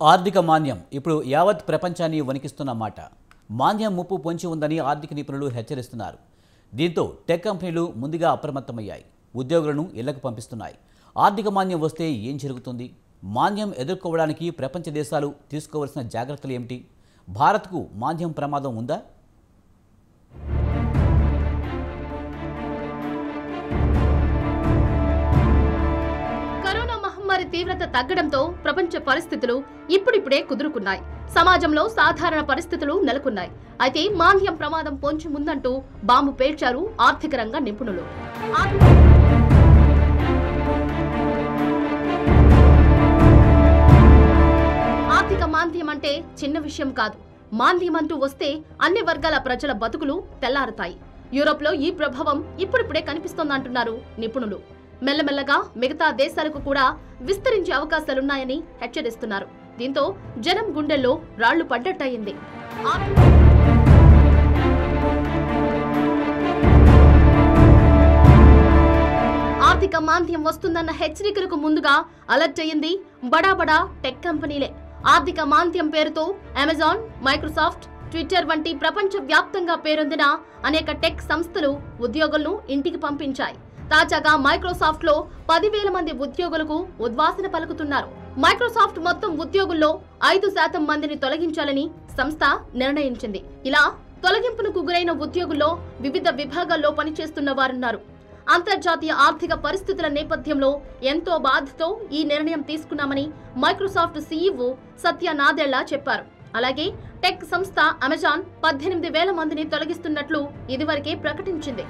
ఆర్థిక మాంద్యం ఇప్పుడు యావత్ ప్రపంచాన్ని వణికిస్తున్న మాట మాంద్యం ముప్పు పొంచి ఉందని ఆర్థిక నిపుణులు హెచ్చరిస్తున్నారు దీంతో టెక్ కంపెనీలు ముందుగా అప్రమత్తమయ్యాయి ఉద్యోగులను ఇళ్లకు పంపిస్తున్నాయి ఆర్థిక మాంద్యం వస్తే ఏం జరుగుతుంది మాంద్యం ఎదుర్కోవడానికి ప్రపంచ దేశాలు తీసుకోవాల్సిన జాగ్రత్తలు ఏమిటి భారత్కు మాంద్యం ప్రమాదం ఉందా కరోనా మహమ్మారి తీవ్రత తగ్గడంతో ప్రపంచ పరిస్థితులు ఇప్పుడిప్పుడే కుదురుకున్నాయి సమాజంలో సాధారణ పరిస్థితులు నెలకొన్నాయి అయితే మాంద్యం ప్రమాదం పొంచి ముందంటూ బాంబు పేల్చారు ఆర్థిక రంగ నిపుణులు ఆ- ఆర్థిక మాంద్యం అంటే చిన్న విషయం కాదు మాంద్యం అంటూ వస్తే అన్ని వర్గాల ప్రజల బతుకులు తెల్లారుతాయి యూరోప్లో ఈ ప్రభావం ఇప్పుడిప్పుడే కనిపిస్తోందంటున్నారు నిపుణులు మెల్లమెల్లగా మిగతా దేశాలకు కూడా విస్తరించే అవకాశాలున్నాయని హెచ్చరిస్తున్నారు దీంతో జనం గుండెల్లో రాళ్లు పడ్డట్టయింది ఆ- ఆర్థిక మాంద్యం వస్తుందన్న హెచ్చరికలకు ముందుగా అలర్ట్ అయ్యింది బడా బడా టెక్ కంపెనీలే ఆర్థిక మాంద్యం పేరుతో అమెజాన్ మైక్రోసాఫ్ట్ ట్విట్టర్ వంటి ప్రపంచ వ్యాప్తంగా పేరొందిన అనేక టెక్ సంస్థలు ఉద్యోగులను ఇంటికి పంపించాయి తాజాగా మైక్రోసాఫ్ట్ లో పదివేల మంది ఉద్యోగులకు ఉద్వాసన పలుకుతున్నారు మైక్రోసాఫ్ట్ మొత్తం ఉద్యోగుల్లో ఐదు శాతం మందిని తొలగించాలని సంస్థ నిర్ణయించింది ఇలా తొలగింపునకు గురైన ఉద్యోగుల్లో వివిధ విభాగాల్లో పనిచేస్తున్న వారున్నారు అంతర్జాతీయ ఆర్థిక పరిస్థితుల నేపథ్యంలో ఎంతో బాధతో ఈ నిర్ణయం తీసుకున్నామని మైక్రోసాఫ్ట్ సీఈఓ సత్య నాదెళ్ల చెప్పారు అలాగే టెక్ సంస్థ అమెజాన్ పద్దెనిమిది వేల మందిని తొలగిస్తున్నట్లు ఇదివరకే ప్రకటించింది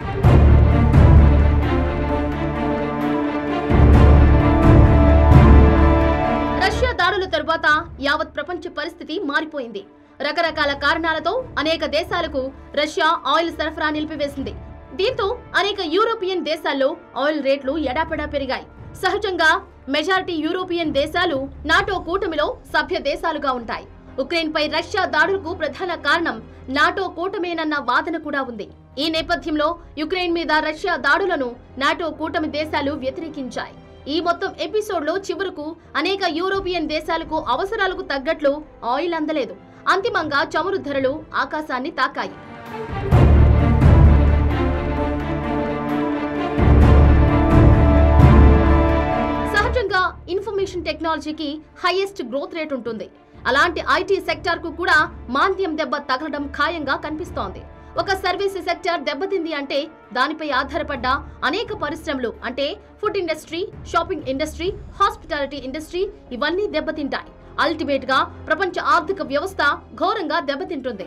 రష్యా దాడుల తరువాత యావత్ ప్రపంచ పరిస్థితి మారిపోయింది రకరకాల కారణాలతో అనేక దేశాలకు రష్యా ఆయిల్ సరఫరా నిలిపివేసింది దీంతో అనేక యూరోపియన్ దేశాల్లో ఆయిల్ రేట్లు ఎడాపెడా పెరిగాయి సహజంగా మెజారిటీ యూరోపియన్ దేశాలు నాటో కూటమిలో సభ్య దేశాలుగా ఉంటాయి ఉక్రెయిన్ పై రష్యా దాడులకు ప్రధాన కారణం నాటో కూటమేనన్న వాదన కూడా ఉంది ఈ నేపథ్యంలో యుక్రెయిన్ మీద రష్యా దాడులను నాటో కూటమి దేశాలు వ్యతిరేకించాయి ఈ మొత్తం ఎపిసోడ్ లో చివరకు అనేక యూరోపియన్ దేశాలకు అవసరాలకు తగ్గట్లు ఆయిల్ అందలేదు అంతిమంగా చమురు ధరలు ఆకాశాన్ని తాకాయి సహజంగా ఇన్ఫర్మేషన్ టెక్నాలజీకి హైయెస్ట్ గ్రోత్ రేట్ ఉంటుంది అలాంటి ఐటీ సెక్టార్ కు కూడా మాంద్యం దెబ్బ తగలడం ఖాయంగా కనిపిస్తోంది ఒక సర్వీస్ సెక్టార్ దెబ్బతింది అంటే దానిపై ఆధారపడ్డ అనేక పరిశ్రమలు అంటే food industry shopping industry hospitality industry ఇవన్నీ దెబ్బతింటాయి అల్టిమేట్ గా ప్రపంచ ఆర్థిక వ్యవస్థ ఘోరంగా దెబ్బతింటుంది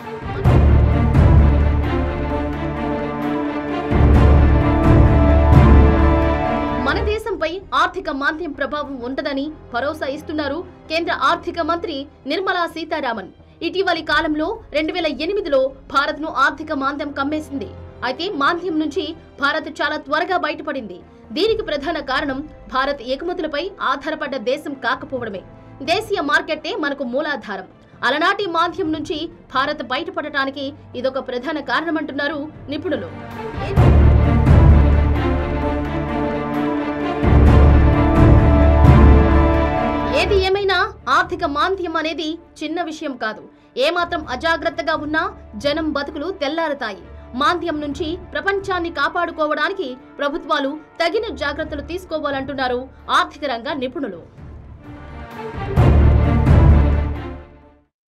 మన దేశంపై ఆర్థిక మాంద్యం ప్రభావం ఉంటదని భరోసా ఇస్తున్నారు కేంద్ర ఆర్థిక మంత్రి నిర్మలా సీతారామన్ ఇటీవలి కాలంలో రెండు వేల ఎనిమిదిలో భారత్ ను ఆర్థిక మాంద్యం కమ్మేసింది అయితే మాంద్యం నుంచి భారత్ చాలా త్వరగా బయటపడింది దీనికి ప్రధాన కారణం భారత్ ఎగుమతులపై ఆధారపడ్డ దేశం కాకపోవడమే దేశీయ మార్కెట్టే మనకు మూలాధారం అలనాటి మాంద్యం నుంచి భారత్ బయటపడటానికి ఇదొక ప్రధాన కారణమంటున్నారు నిపుణులు ఏది ఏమైనా ఆర్థిక మాంద్యం అనేది చిన్న విషయం కాదు ఏమాత్రం అజాగ్రత్తగా ఉన్నా జనం బతుకులు తెల్లారుతాయి మాంద్యం నుంచి ప్రపంచాన్ని కాపాడుకోవడానికి ప్రభుత్వాలు తగిన జాగ్రత్తలు తీసుకోవాలంటున్నారు ఆర్థిక రంగ నిపుణులు